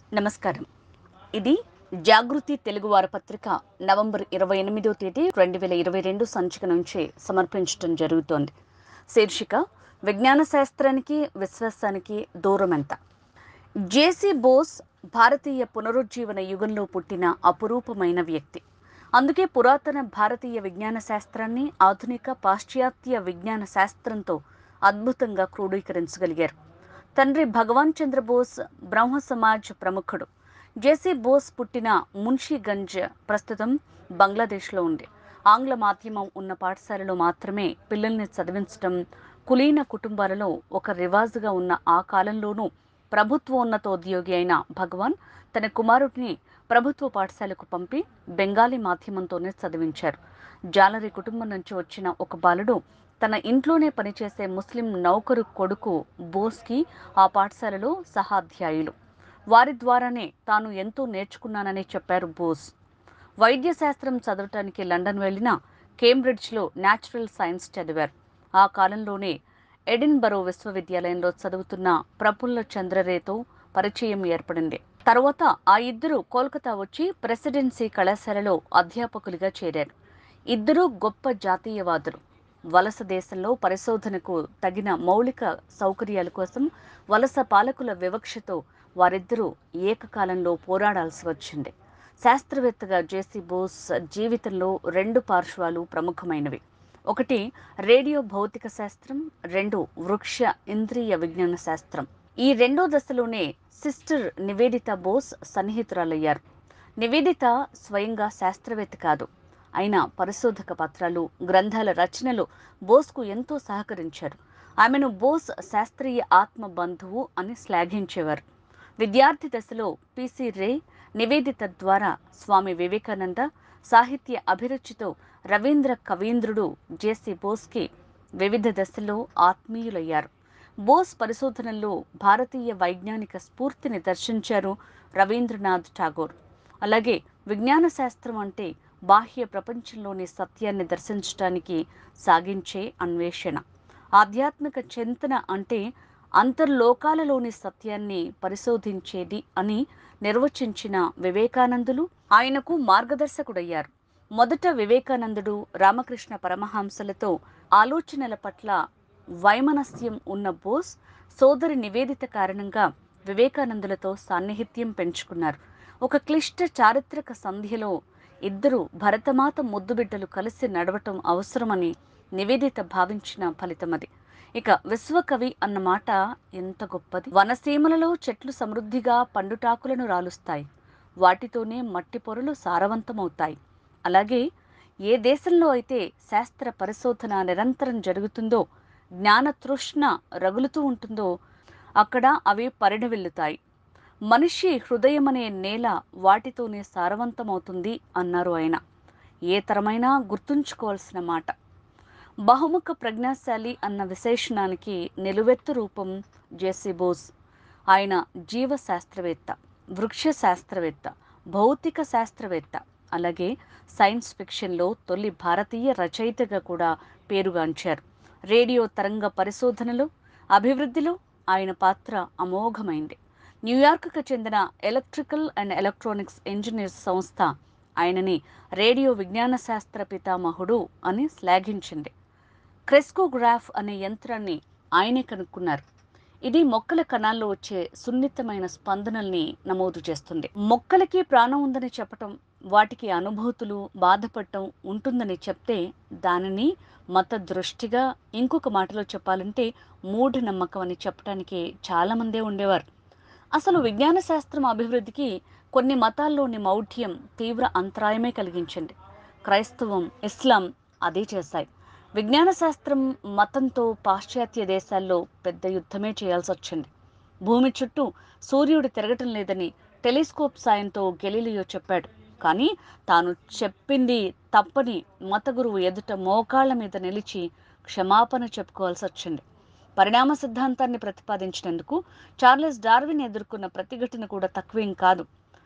నమస్కారం ఇది జాగృతి తెలుగు వారపత్రిక నవంబర్ ఇరవై ఎనిమిదో తేదీ రెండు వేల ఇరవై రెండు సంచిక నుంచి సమర్పించడం జరుగుతోంది శీర్షిక విజ్ఞాన శాస్త్రానికి విశ్వాసానికి దూరం ఎంత జేసీ బోస్ భారతీయ పునరుజ్జీవన యుగంలో పుట్టిన అపురూపమైన వ్యక్తి అందుకే పురాతన భారతీయ విజ్ఞాన శాస్త్రాన్ని ఆధునిక పాశ్చాత్య విజ్ఞాన శాస్త్రంతో అద్భుతంగా క్రోడీకరించగలిగారు తండ్రి భగవాన్ చంద్రబోస్ బ్రహ్మ సమాజ్ ప్రముఖుడు జేసీ బోస్ పుట్టిన మున్షీగంజ్ ప్రస్తుతం బంగ్లాదేశ్లో ఉంది ఆంగ్ల మాధ్యమం ఉన్న పాఠశాలలో మాత్రమే పిల్లల్ని చదివించడం కులీన కుటుంబాలలో ఒక రివాజుగా ఉన్న ఆ కాలంలోనూ ప్రభుత్వోన్నతోద్యోగి అయిన భగవాన్ తన కుమారుడిని ప్రభుత్వ పాఠశాలకు పంపి బెంగాలీ మాధ్యమంతోనే చదివించారు జాలరి కుటుంబం నుంచి వచ్చిన ఒక బాలుడు తన ఇంట్లోనే పనిచేసే ముస్లిం నౌకరు కొడుకు బోస్కి ఆ పాఠశాలలో సహాధ్యాయులు వారి ద్వారానే తాను ఎంతో నేర్చుకున్నానని చెప్పారు బోస్ వైద్య శాస్త్రం చదవటానికి లండన్ వెళ్ళిన కేంబ్రిడ్జ్లో న్యాచురల్ సైన్స్ చదివారు ఆ కాలంలోనే ఎడిన్బరో విశ్వవిద్యాలయంలో చదువుతున్న ప్రఫుల్ల చంద్రరేతో పరిచయం ఏర్పడింది తర్వాత ఆ ఇద్దరు కోల్కతా వచ్చి ప్రెసిడెన్సీ కళాశాలలో అధ్యాపకులుగా చేరారు ఇద్దరూ గొప్ప జాతీయవాదులు వలస దేశంలో పరిశోధనకు తగిన మౌలిక సౌకర్యాల కోసం వలస పాలకుల వివక్షతో వారిద్దరూ ఏకకాలంలో పోరాడాల్సి వచ్చింది శాస్త్రవేత్తగా జేసీ బోస్ జీవితంలో రెండు పార్శ్వాలు ప్రముఖమైనవి ఒకటి రేడియో భౌతిక శాస్త్రం రెండు వృక్ష ఇంద్రియ విజ్ఞాన శాస్త్రం ఈ రెండో దశలోనే సిస్టర్ నివేదిత బోస్ సన్నిహితురాలయ్యారు నివేదిత స్వయంగా శాస్త్రవేత్త కాదు అయినా పరిశోధక పత్రాలు గ్రంథాల రచనలు బోస్కు ఎంతో సహకరించారు ఆమెను బోస్ శాస్త్రీయ ఆత్మ బంధువు అని శ్లాఘించేవారు విద్యార్థి దశలో పిసి రే నివేదిత ద్వారా స్వామి వివేకానంద సాహిత్య అభిరుచితో రవీంద్ర కవీంద్రుడు జేసీ బోస్కి వివిధ దశల్లో ఆత్మీయులయ్యారు బోస్ పరిశోధనల్లో భారతీయ వైజ్ఞానిక స్ఫూర్తిని దర్శించారు రవీంద్రనాథ్ ఠాగూర్ అలాగే విజ్ఞాన శాస్త్రం అంటే బాహ్య ప్రపంచంలోని సత్యాన్ని దర్శించడానికి సాగించే అన్వేషణ ఆధ్యాత్మిక చింతన అంటే అంతర్లోకాలలోని సత్యాన్ని పరిశోధించేది అని నిర్వచించిన వివేకానందులు ఆయనకు మార్గదర్శకుడయ్యారు మొదట వివేకానందుడు రామకృష్ణ పరమహంసలతో ఆలోచనల పట్ల వైమనస్యం ఉన్న బోస్ సోదరి నివేదిత కారణంగా వివేకానందులతో సాన్నిహిత్యం పెంచుకున్నారు ఒక క్లిష్ట చారిత్రక సంధ్యలో ఇద్దరు భరతమాత ముద్దుబిడ్డలు కలిసి నడవటం అవసరమని నివేదిత భావించిన ఫలితమది ఇక విశ్వకవి అన్న మాట ఎంత గొప్పది వనసీమలలో చెట్లు సమృద్ధిగా పండుటాకులను రాలుస్తాయి వాటితోనే మట్టి పొరలు సారవంతమవుతాయి అలాగే ఏ దేశంలో అయితే శాస్త్ర పరిశోధన నిరంతరం జరుగుతుందో జ్ఞాన తృష్ణ రగులుతూ ఉంటుందో అక్కడ అవి పరిణవిల్లుతాయి మనిషి హృదయమనే నేల వాటితోనే సారవంతమవుతుంది అన్నారు ఆయన ఏ తరమైనా గుర్తుంచుకోవాల్సిన మాట బహుముఖ ప్రజ్ఞాశాలి అన్న విశేషణానికి నిలువెత్తు రూపం జేసీ బోస్ ఆయన జీవ శాస్త్రవేత్త వృక్ష శాస్త్రవేత్త భౌతిక శాస్త్రవేత్త అలాగే సైన్స్ ఫిక్షన్లో తొలి భారతీయ రచయితగా కూడా పేరుగాంచారు రేడియో తరంగ పరిశోధనలో అభివృద్ధిలో ఆయన పాత్ర అమోఘమైంది న్యూయార్క్కు చెందిన ఎలక్ట్రికల్ అండ్ ఎలక్ట్రానిక్స్ ఇంజనీర్స్ సంస్థ ఆయనని రేడియో విజ్ఞాన శాస్త్ర పితామహుడు అని శ్లాఘించింది క్రెస్కోగ్రాఫ్ అనే యంత్రాన్ని ఆయనే కనుక్కున్నారు ఇది మొక్కల కణాల్లో వచ్చే సున్నితమైన స్పందనల్ని నమోదు చేస్తుంది మొక్కలకి ప్రాణం ఉందని చెప్పటం వాటికి అనుభూతులు బాధపడటం ఉంటుందని చెప్తే దానిని మత దృష్టిగా ఇంకొక మాటలో చెప్పాలంటే మూఢనమ్మకం అని చెప్పడానికి చాలామందే ఉండేవారు అసలు విజ్ఞాన శాస్త్రం అభివృద్ధికి కొన్ని మతాల్లోని మౌఢ్యం తీవ్ర అంతరాయమే కలిగించింది క్రైస్తవం ఇస్లాం అదే చేశాయి విజ్ఞాన శాస్త్రం మతంతో పాశ్చాత్య దేశాల్లో పెద్ద యుద్ధమే చేయాల్సి వచ్చింది భూమి చుట్టూ సూర్యుడు తిరగటం లేదని టెలిస్కోప్ సాయంతో గెలీలియో చెప్పాడు కానీ తాను చెప్పింది తప్పని మత గురువు ఎదుట మోకాళ్ల మీద నిలిచి క్షమాపణ చెప్పుకోవాల్సి వచ్చింది పరిణామ సిద్ధాంతాన్ని ప్రతిపాదించినందుకు చార్లెస్ డార్విన్ ఎదుర్కొన్న ప్రతిఘటన కూడా తక్కువేం కాదు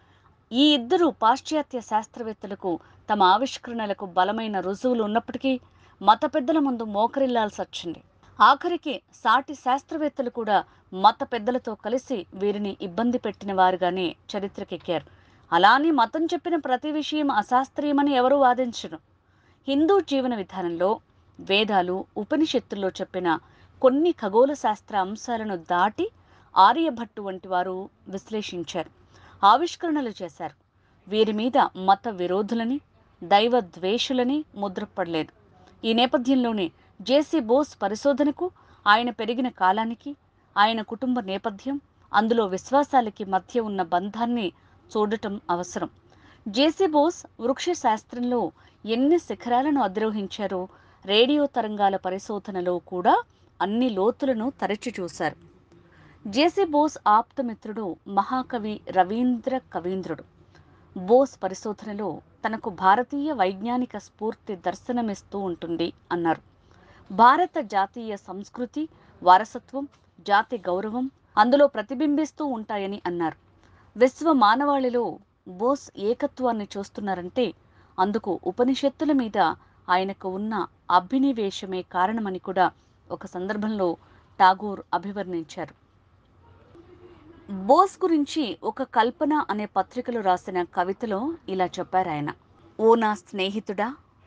ఈ ఇద్దరు పాశ్చాత్య శాస్త్రవేత్తలకు తమ ఆవిష్కరణలకు బలమైన రుజువులు ఉన్నప్పటికీ మత పెద్దల ముందు మోకరిల్లాల్సి వచ్చింది ఆఖరికి సాటి శాస్త్రవేత్తలు కూడా మత పెద్దలతో కలిసి వీరిని ఇబ్బంది పెట్టిన వారుగానే చరిత్రకెక్కారు అలానే మతం చెప్పిన ప్రతి విషయం అశాస్త్రీయమని ఎవరూ వాదించరు హిందూ జీవన విధానంలో వేదాలు ఉపనిషత్తుల్లో చెప్పిన కొన్ని ఖగోళ శాస్త్ర అంశాలను దాటి ఆర్యభట్టు వంటి వారు విశ్లేషించారు ఆవిష్కరణలు చేశారు వీరి మీద మత విరోధులని దైవ ద్వేషులని ముద్రపడలేదు ఈ నేపథ్యంలోనే జేసీ బోస్ పరిశోధనకు ఆయన పెరిగిన కాలానికి ఆయన కుటుంబ నేపథ్యం అందులో విశ్వాసాలకి మధ్య ఉన్న బంధాన్ని చూడటం అవసరం జేసీ బోస్ వృక్ష శాస్త్రంలో ఎన్ని శిఖరాలను అధిరోహించారో రేడియో తరంగాల పరిశోధనలో కూడా అన్ని లోతులను తరచి చూశారు జేసీ బోస్ ఆప్తమిత్రుడు మహాకవి రవీంద్ర కవీంద్రుడు బోస్ పరిశోధనలో తనకు భారతీయ వైజ్ఞానిక స్ఫూర్తి దర్శనమిస్తూ ఉంటుంది అన్నారు భారత జాతీయ సంస్కృతి వారసత్వం జాతి గౌరవం అందులో ప్రతిబింబిస్తూ ఉంటాయని అన్నారు విశ్వ మానవాళిలో బోస్ ఏకత్వాన్ని చూస్తున్నారంటే అందుకు ఉపనిషత్తుల మీద ఆయనకు ఉన్న అభినివేశమే కారణమని కూడా ఒక సందర్భంలో టాగోర్ అభివర్ణించారు బోస్ గురించి ఒక కల్పన అనే పత్రికలో రాసిన కవితలో ఇలా చెప్పారు ఆయన ఓ నా స్నేహితుడా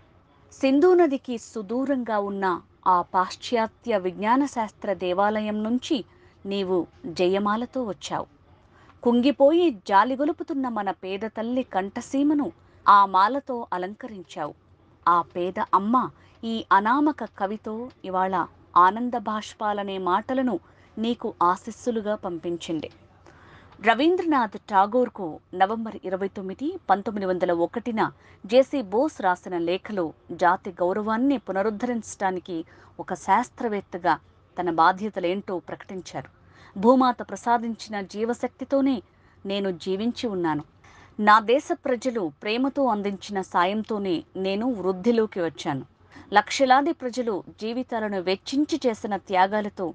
సింధు నదికి సుదూరంగా ఉన్న ఆ పాశ్చాత్య విజ్ఞాన శాస్త్ర దేవాలయం నుంచి నీవు జయమాలతో వచ్చావు కుంగిపోయి జాలిగొలుపుతున్న మన పేద తల్లి కంఠసీమను ఆ మాలతో అలంకరించావు ఆ పేద అమ్మ ఈ అనామక కవితో ఇవాళ ఆనంద బాష్పాలనే మాటలను నీకు ఆశీస్సులుగా పంపించింది రవీంద్రనాథ్ ఠాగోర్కు నవంబర్ ఇరవై తొమ్మిది పంతొమ్మిది వందల ఒకటిన జేసీ బోస్ రాసిన లేఖలో జాతి గౌరవాన్ని పునరుద్ధరించడానికి ఒక శాస్త్రవేత్తగా తన బాధ్యతలేంటో ప్రకటించారు భూమాత ప్రసాదించిన జీవశక్తితోనే నేను జీవించి ఉన్నాను నా దేశ ప్రజలు ప్రేమతో అందించిన సాయంతోనే నేను వృద్ధిలోకి వచ్చాను లక్షలాది ప్రజలు జీవితాలను వెచ్చించి చేసిన త్యాగాలతో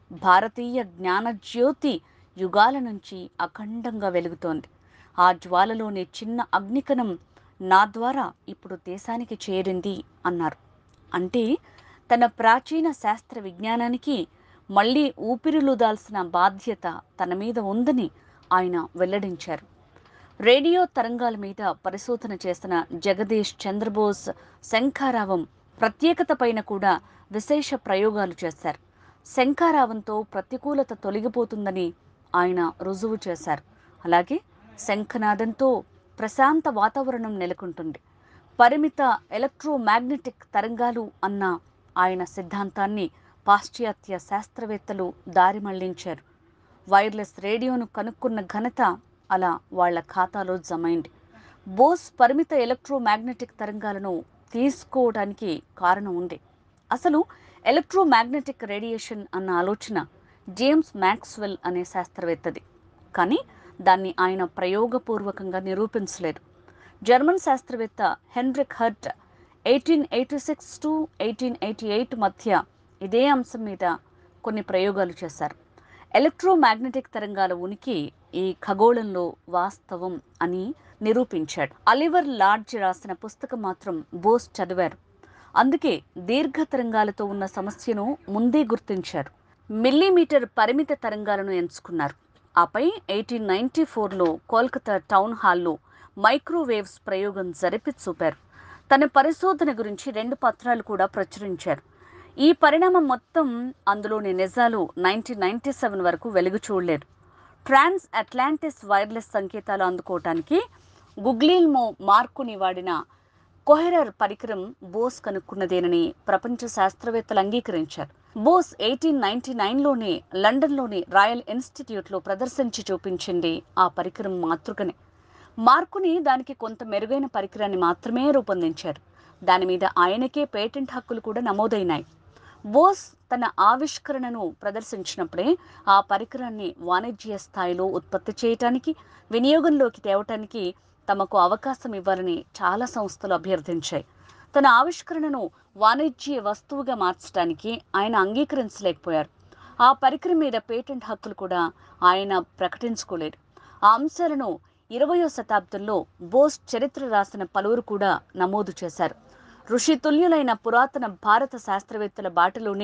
భారతీయ జ్ఞానజ్యోతి యుగాల నుంచి అఖండంగా వెలుగుతోంది ఆ జ్వాలలోని చిన్న అగ్నికణం నా ద్వారా ఇప్పుడు దేశానికి చేరింది అన్నారు అంటే తన ప్రాచీన శాస్త్ర విజ్ఞానానికి మళ్ళీ ఊపిరిలుదాల్సిన బాధ్యత తన మీద ఉందని ఆయన వెల్లడించారు రేడియో తరంగాల మీద పరిశోధన చేసిన జగదీష్ చంద్రబోస్ శంఖారావం ప్రత్యేకత పైన కూడా విశేష ప్రయోగాలు చేశారు శంఖారావంతో ప్రతికూలత తొలగిపోతుందని ఆయన రుజువు చేశారు అలాగే శంఖనాదంతో ప్రశాంత వాతావరణం నెలకొంటుంది పరిమిత ఎలక్ట్రోమాగ్నెటిక్ తరంగాలు అన్న ఆయన సిద్ధాంతాన్ని పాశ్చాత్య శాస్త్రవేత్తలు దారి మళ్లించారు వైర్లెస్ రేడియోను కనుక్కున్న ఘనత అలా వాళ్ళ ఖాతాలో జమైంది బోస్ పరిమిత ఎలక్ట్రోమాగ్నెటిక్ తరంగాలను తీసుకోవడానికి కారణం ఉంది అసలు ఎలక్ట్రోమాగ్నెటిక్ రేడియేషన్ అన్న ఆలోచన జేమ్స్ మ్యాక్స్వెల్ అనే శాస్త్రవేత్తది కానీ దాన్ని ఆయన ప్రయోగపూర్వకంగా నిరూపించలేదు జర్మన్ శాస్త్రవేత్త Heinrich Hertz eighteen eighty six to eighteen eighty eight మధ్య ఇదే అంశం మీద కొన్ని ప్రయోగాలు చేశారు ఎలక్ట్రోమాగ్నెటిక్ తరంగాల ఉనికి ఈ ఖగోళంలో వాస్తవం అని నిరూపించాడు అలివర్ లాడ్జ్ రాసిన పుస్తకం మాత్రం బోస్ చదివారు అందుకే దీర్ఘ తరంగాలతో ఉన్న సమస్యను ముందే గుర్తించారు మిల్లీమీటర్ పరిమిత తరంగాలను ఎంచుకున్నారు ఆపై ఎయిటీన్ నైన్టీ ఫోర్లో కోల్కతా టౌన్ హాల్లో మైక్రోవేవ్స్ ప్రయోగం జరిపి చూపారు తన పరిశోధన గురించి రెండు పత్రాలు కూడా ప్రచురించారు ఈ పరిణామం మొత్తం అందులోని నిజాలు నైన్టీన్ నైన్టీ సెవెన్ వరకు వెలుగు చూడలేదు ట్రాన్స్ అట్లాంటిస్ వైర్లెస్ సంకేతాలు అందుకోవటానికి గుగ్లీల్మో మార్కుని వాడిన కొహెరర్ పరికరం బోస్ కనుక్కున్నదేనని ప్రపంచ శాస్త్రవేత్తలు అంగీకరించారు బోస్ ఎయిటీన్ నైన్టీ నైన్లోనే లండన్లోని రాయల్ ఇన్స్టిట్యూట్లో ప్రదర్శించి చూపించింది ఆ పరికరం మాతృకనే మార్కుని దానికి కొంత మెరుగైన పరికరాన్ని మాత్రమే రూపొందించారు దాని మీద ఆయనకే పేటెంట్ హక్కులు కూడా నమోదైనాయి బోస్ తన ఆవిష్కరణను ప్రదర్శించినప్పుడే ఆ పరికరాన్ని వాణిజ్య స్థాయిలో ఉత్పత్తి చేయటానికి వినియోగంలోకి తేవటానికి తమకు అవకాశం ఇవ్వాలని చాలా సంస్థలు అభ్యర్థించాయి తన ఆవిష్కరణను వాణిజ్య వస్తువుగా మార్చడానికి ఆయన అంగీకరించలేకపోయారు ఆ పరికరం మీద పేటెంట్ హక్కులు కూడా ఆయన ప్రకటించుకోలేదు ఆ అంశాలను ఇరవయో శతాబ్దంలో బోస్ చరిత్ర రాసిన పలువురు కూడా నమోదు చేశారు ఋషితుల్యులైన పురాతన భారత శాస్త్రవేత్తల బాటలోనే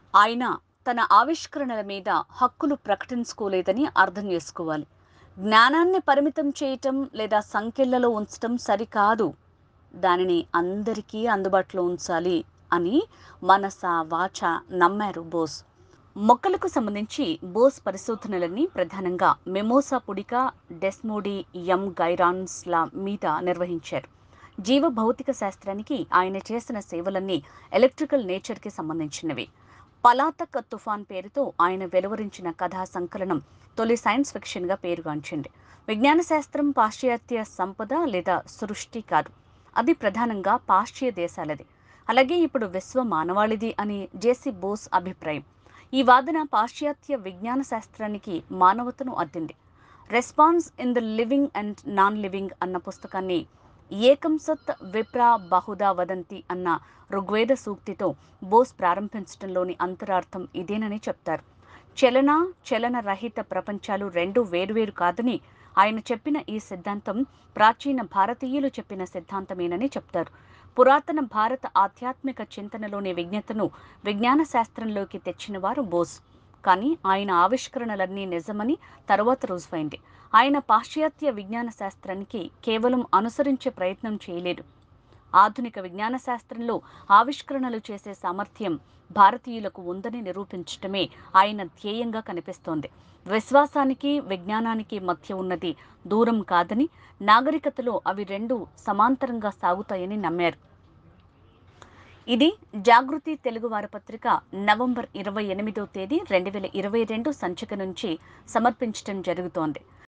ఆయన తన ఆవిష్కరణల మీద హక్కులు ప్రకటించుకోలేదని అర్థం చేసుకోవాలి జ్ఞానాన్ని పరిమితం చేయటం లేదా సంఖ్యలలో ఉంచటం సరికాదు దానిని అందరికీ అందుబాటులో ఉంచాలి అని మనస వాచ నమ్మారు బోస్ మొక్కలకు సంబంధించి బోస్ పరిశోధనలన్నీ ప్రధానంగా మెమోసా పుడిక డెస్మోడి ఎం గైరాన్స్ల మీద నిర్వహించారు జీవ భౌతిక శాస్త్రానికి ఆయన చేసిన సేవలన్నీ ఎలక్ట్రికల్ నేచర్కి సంబంధించినవి పలాతక్ తుఫాన్ పేరుతో ఆయన వెలువరించిన కథా సంకలనం తొలి సైన్స్ ఫిక్షన్గా పేరుగాంచింది విజ్ఞాన శాస్త్రం పాశ్చాత్య సంపద లేదా సృష్టి కాదు అది ప్రధానంగా పాశ్చాత్య దేశాలది అలాగే ఇప్పుడు విశ్వ మానవాళిది అని జేసీ బోస్ అభిప్రాయం ఈ వాదన పాశ్చాత్య విజ్ఞాన శాస్త్రానికి మానవతను అద్దింది response in the living and non living అన్న పుస్తకాన్ని ఏకం సత్ విప్రా బహుదా వదంతి అన్న ఋగ్వేద సూక్తితో బోస్ ప్రారంభించడంలోని అంతరార్థం ఇదేనని చెప్తారు చలన చలన రహిత ప్రపంచాలు రెండు వేరువేరు కాదని ఆయన చెప్పిన ఈ సిద్ధాంతం ప్రాచీన భారతీయులు చెప్పిన సిద్ధాంతమేనని చెప్తారు పురాతన భారత ఆధ్యాత్మిక చింతనలోని విజ్ఞతను విజ్ఞాన శాస్త్రంలోకి తెచ్చినవారు బోస్ కానీ ఆయన ఆవిష్కరణలన్నీ నిజమని తరువాత రుజువైంది ఆయన పాశ్చాత్య విజ్ఞాన శాస్త్రానికి కేవలం అనుసరించే ప్రయత్నం చేయలేదు ఆధునిక విజ్ఞాన శాస్త్రంలో ఆవిష్కరణలు చేసే సామర్థ్యం భారతీయులకు ఉందని నిరూపించటమే ఆయన ధ్యేయంగా కనిపిస్తోంది విశ్వాసానికి విజ్ఞానానికి మధ్య ఉన్నది దూరం కాదని నాగరికతలో అవి రెండు సమాంతరంగా సాగుతాయని నమ్మారు ఇది జాగృతి తెలుగు వారపత్రిక నవంబర్ ఇరవై ఎనిమిదో తేదీ రెండు వేల ఇరవై రెండు సంచిక నుంచి సమర్పించడం జరుగుతోంది